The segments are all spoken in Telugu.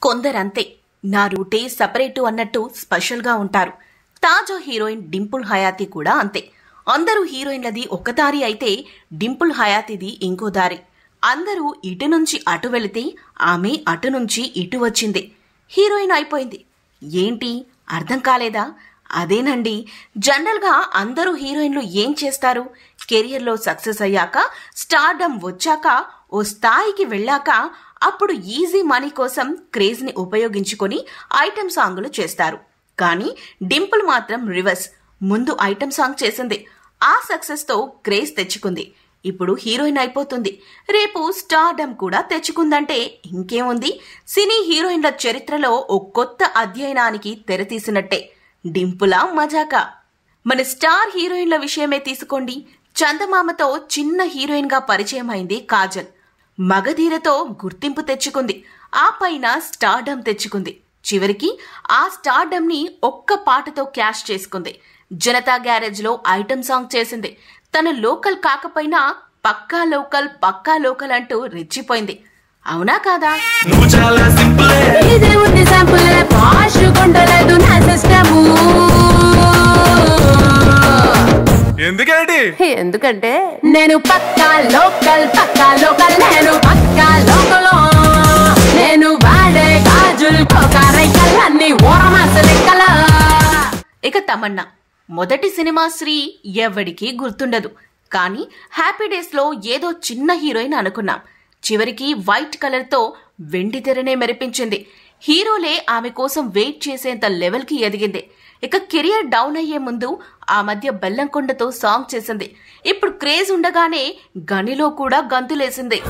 కొందరంతే నా రూటే సపరేటు అన్నట్టు స్పెషల్గా ఉంటారు తాజా హీరోయిన్ డింపుల్ హయాతి కూడా అంతే అందరూ హీరోయిన్లది ఒక దారి అయితే డింపుల్ హయాతిది ఇంకో దారి అందరూ ఇటు నుంచి అటు వెళితే ఆమె అటు నుంచి ఇటు వచ్చింది హీరోయిన్ అయిపోయింది ఏంటి అర్థం కాలేదా అదేనండి జనరల్గా అందరూ హీరోయిన్లు ఏం చేస్తారు కెరియర్లో సక్సెస్ అయ్యాక స్టార్డమ్ వచ్చాక ఓ స్థాయికి వెళ్ళాక అప్పుడు ఈజీ మనీ కోసం క్రేజ్ని ఉపయోగించుకొని ఐటెం సాంగులు చేస్తారు కానీ డింపుల్ మాత్రం రివర్స్ ముందు ఐటెం సాంగ్ చేసింది ఆ సక్సెస్తో క్రేజ్ తెచ్చుకుంది ఇప్పుడు హీరోయిన్ అయిపోతుంది రేపు స్టార్డమ్ కూడా తెచ్చుకుందంటే ఇంకేముంది సినీ హీరోయిన్ల చరిత్రలో ఓ కొత్త అధ్యయనానికి తెరతీసినట్టే డింపులా మజాకా మన స్టార్ హీరోయిన్ల విషయమే తీసుకోండి చందమామతో చిన్న హీరోయిన్ గా పరిచయం అయింది కాజల్ మగధీరతో గుర్తింపు తెచ్చుకుంది ఆ పైన స్టార్డమ్ తెచ్చుకుంది చివరికి ఆ స్టార్డమ్ ని ఒక్క పాటతో క్యాష్ చేసుకుంది జనతా గ్యారేజ్ లో ఐటమ్ సాంగ్ చేసింది తన లోకల్ కాకపోయినా పక్కా లోకల్ పక్కా లోకల్ అంటూ రెచ్చిపోయింది అవునా కాదా నువ్వు చాలా సింపుల్ ఇది ఉంది శాంపుల్ పాష్ కొండలేదు నా సిస్టము ఎందుకేంటి ఎందుకంటే నేను పక్కా లోకల్ పక్కా లోకల్ నేను పక్కా లోకల్ నేను వాడే గాజులు కోకారైకల్ అన్ని ఓరమాస లెక్కల ఇక తమన్నా మొదటి సినిమా శ్రీ ఎవడికి గుర్తుండదు కానీ హ్యాపీ డేస్ లో ఏదో చిన్న హీరోయిన్ అనుకున్నాం చివరికి వైట్ కలర్ తో వెండి తెరనే మెరిపించింది హీరోలే ఆమె కోసం వెయిట్ చేసేంత లెవెల్ కి ఎదిగింది ఇక కెరియర్ డౌన్ అయ్యే ముందు ఆ మధ్య బెల్లంకొండతో సాంగ్ చేసింది ఇప్పుడు క్రేజ్ ఉండగానే గనిలో కూడా గంతులేసింది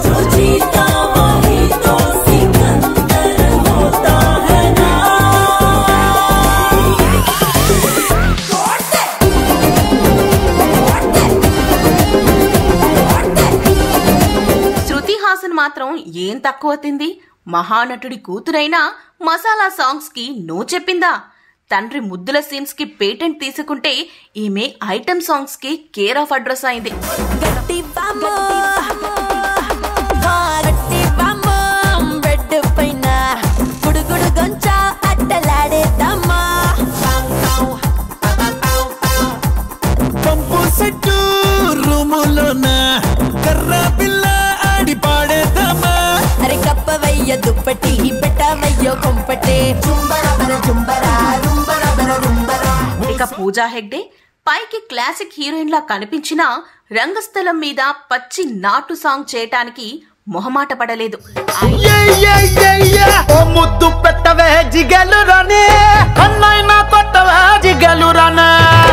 శృతి హాసన్ మాత్రం ఏం తక్కువ తింది మహానటుడి కూతురైనా మసాలా సాంగ్స్ కి నో చెప్పిందా తండ్రి ముద్దుల సీన్స్ కి పేటెంట్ తీసుకుంటే ఈమె ఐటమ్ సాంగ్స్ కి కేర్ ఆఫ్ అడ్రస్ అయింది గట్టి బామ్మ గట్టి బామ్మ బెడ్ పైన గుడుగుడు గొంచ అడ్డలాడేదమ్మా పంపు సెట్టు రూములోన కర్ర పిల్ల ఆడి పాడేద్దామా అరే కప్పవయ్య దుప్పటి పెట్టవయ్యో కొంపటే చుంబర బర చుంబర రుంబర బర రుంబర ఇక పూజా హెగ్డే పైకి క్లాసిక్ హీరోయిన్ లా కనిపించినా రంగస్థలం మీద పచ్చి నాటు సాంగ్ చేయటానికి మొహమాట పడలేదు ఓ ముద్దు పెట్టవే జిగలు రానే అన్నైనా కొట్టవే జిగలు రానే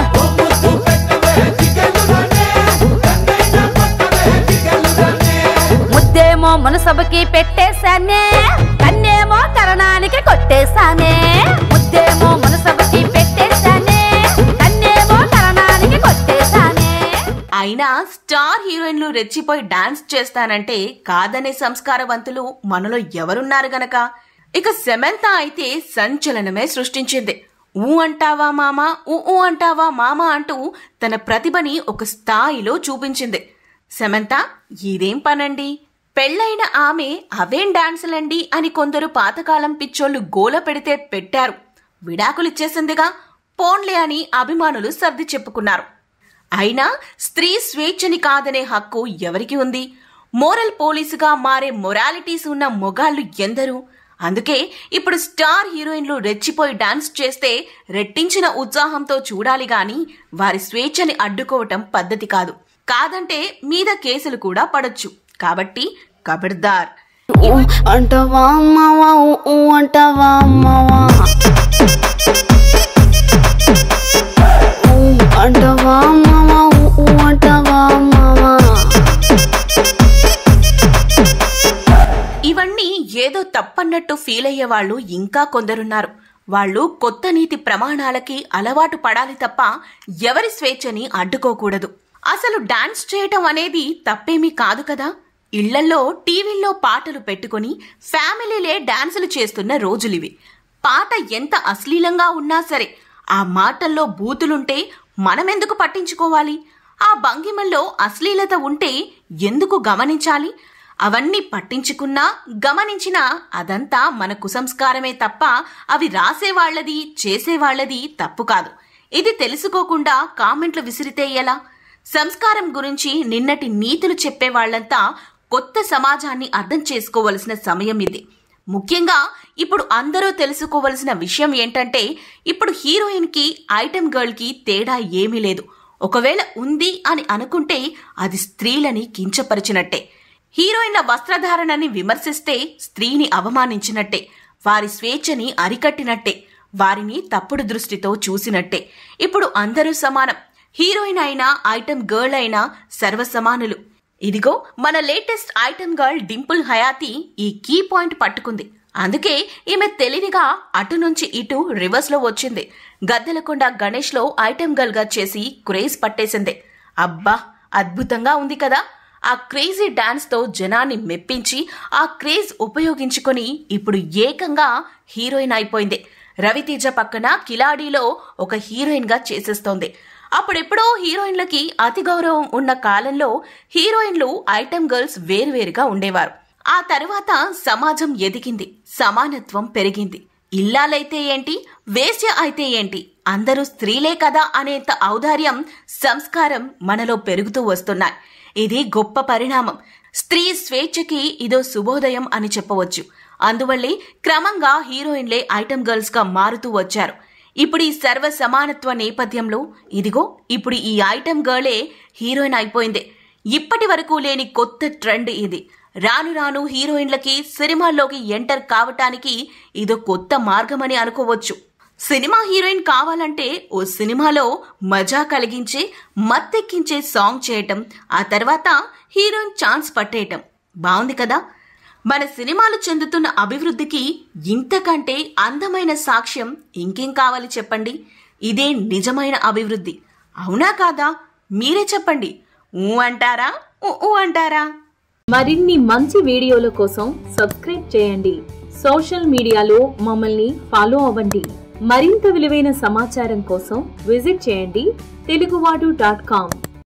ముద్దేమో మనసభకి పెట్టేశానే కన్నేమో కరణానికి కొట్టేశానే ముద్దేమో మనసభకి పెట్టేశానే కన్నేమో కరణానికి కొట్టేశానే అయినా స్టార్ హీరోయిన్లు రెచ్చిపోయి డాన్స్ చేస్తానంటే కాదనే సంస్కారవంతులు మనలో ఎవరున్నారు గనక ఇక సెమంత అయితే సంచలనమే సృష్టించింది ఊ అంటావా మామ ఊ ఊ అంటావా మామ అంటూ తన ప్రతిభని ఒక స్థాయిలో చూపించింది సెమంత ఇదేం పనండి పెళ్ళైన ఆమె అవేం డాన్సులండి అని కొందరు పాతకాలం పిచ్చోళ్ళు గోల పెడితే పెట్టారు విడాకులిచ్చేసిందిగా పోన్లే అని అభిమానులు సర్ది చెప్పుకున్నారు అయినా స్త్రీ స్వేచ్ఛని కాదనే హక్కు ఎవరికి ఉంది మోరల్ పోలీసుగా మారే మొరాలిటీస్ ఉన్న మొగాళ్ళు ఎందరు అందుకే ఇప్పుడు స్టార్ హీరోయిన్లు రెచ్చిపోయి డాన్స్ చేస్తే రెట్టించిన ఉత్సాహంతో చూడాలి గాని వారి స్వేచ్ఛని అడ్డుకోవటం పద్ధతి కాదు కాదంటే మీద కేసులు కూడా పడొచ్చు కాబట్టి కబర్దార్ అంటవా అమ్మవా ఊ అంటవా అమ్మవా ఊ అంటవా అమ్మవా ఊ అంటవా అమ్మవా ఇవన్నీ ఏదో తప్పన్నట్టు ఫీల్ అయ్యే వాళ్ళు ఇంకా కొందరున్నారు వాళ్ళు కొత్త నీతి ప్రమాణాలకి అలవాటు పడాలి తప్ప ఎవరి స్వేచ్ఛని అడ్డుకోకూడదు అసలు డాన్స్ చేయటం అనేది తప్పేమీ కాదు కదా ఇళ్లల్లో టీవీల్లో పాటలు పెట్టుకొని ఫ్యామిలీలే డాన్సులు చేస్తున్న రోజులివి పాట ఎంత అశ్లీలంగా ఉన్నా సరే ఆ మాటల్లో బూతులుంటే మనమెందుకు పట్టించుకోవాలి ఆ భంగిమల్లో అశ్లీలత ఉంటే ఎందుకు గమనించాలి అవన్నీ పట్టించుకున్నా గమనించినా అదంతా మన కుసంస్కారమే తప్ప అవి రాసేవాళ్లది చేసేవాళ్లది తప్పు కాదు ఇది తెలుసుకోకుండా కామెంట్లు విసిరితే ఎలా సంస్కారం గురించి నిన్నటి నీతులు చెప్పేవాళ్లంతా కొత్త సమాజాన్ని అర్థం చేసుకోవలసిన సమయం ఇది ముఖ్యంగా ఇప్పుడు అందరూ తెలుసుకోవలసిన విషయం ఏంటంటే ఇప్పుడు హీరోయిన్ కి ఐటెం గర్ల్ కి తేడా ఏమీ లేదు ఒకవేళ ఉంది అని అనుకుంటే అది స్త్రీలని కించపరిచినట్టే హీరోయిన్ల వస్త్రధారణని విమర్శిస్తే స్త్రీని అవమానించినట్టే వారి స్వేచ్ఛని అరికట్టినట్టే వారిని తప్పుడు దృష్టితో చూసినట్టే ఇప్పుడు అందరూ సమానం హీరోయిన్ అయినా ఐటెం గర్ల్ అయినా సర్వసమానులు ఇదిగో మన latest item girl Dimple Hayathi ఈ కీ పాయింట్ పట్టుకుంది అందుకే ఈమె తెలివిగా అటు నుంచి ఇటు రివర్స్ లో వచ్చింది గద్దెలకొండ గణేష్ లో ఐటెం గర్ల్ గా చేసి క్రేజ్ పట్టేసింది అబ్బా అద్భుతంగా ఉంది కదా ఆ క్రేజీ డాన్స్ తో జనాన్ని మెప్పించి ఆ క్రేజ్ ఉపయోగించుకొని ఇప్పుడు ఏకంగా హీరోయిన్ అయిపోయింది రవితేజ పక్కన కిలాడీలో ఒక హీరోయిన్ గా చేసేస్తోంది అప్పుడెప్పుడో హీరోయిన్లకి అతి గౌరవం ఉన్న కాలంలో హీరోయిన్లు ఐటెం గర్ల్స్ వేరువేరుగా ఉండేవారు ఆ తర్వాత సమాజం ఎదిగింది సమానత్వం పెరిగింది ఇల్లాలైతే ఏంటి వేశ్య అయితే ఏంటి అందరూ స్త్రీలే కదా అనేంత ఔదార్యం సంస్కారం మనలో పెరుగుతూ వస్తున్నాయి ఇది గొప్ప పరిణామం స్త్రీ స్వేచ్ఛకి ఇదో శుభోదయం అని చెప్పవచ్చు అందువల్లే క్రమంగా హీరోయిన్లే ఐటెం గర్ల్స్ గా మారుతూ వచ్చారు ఇప్పుడు ఈ సర్వ సమానత్వ నేపథ్యంలో ఇదిగో ఇప్పుడు ఈ ఐటెం గర్లే హీరోయిన్ అయిపోయింది ఇప్పటి వరకు లేని కొత్త ట్రెండ్ ఇది రాను రాను హీరోయిన్లకి సినిమాల్లోకి ఎంటర్ కావటానికి ఇదో కొత్త మార్గమని అనుకోవచ్చు సినిమా హీరోయిన్ కావాలంటే ఓ సినిమాలో మజా కలిగించే మత్తెక్కించే సాంగ్ చేయటం ఆ తర్వాత హీరోయిన్ ఛాన్స్ పట్టేయటం బాగుంది కదా మన సినిమాలు చెందుతున్న అభివృద్ధికి ఇంతకంటే అందమైన సాక్ష్యం ఇంకేం కావాలి చెప్పండి ఇదే నిజమైన అభివృద్ధి అవునా కాదా మీరే చెప్పండి ఊ అంటారా ఊ ఊ అంటారా మరిన్ని మంచి వీడియోల కోసం సబ్స్క్రైబ్ చేయండి సోషల్ మీడియాలో మమ్మల్ని ఫాలో అవ్వండి మరింత విలువైన సమాచారం కోసం విజిట్ చేయండి తెలుగువాడు డాట్ కామ్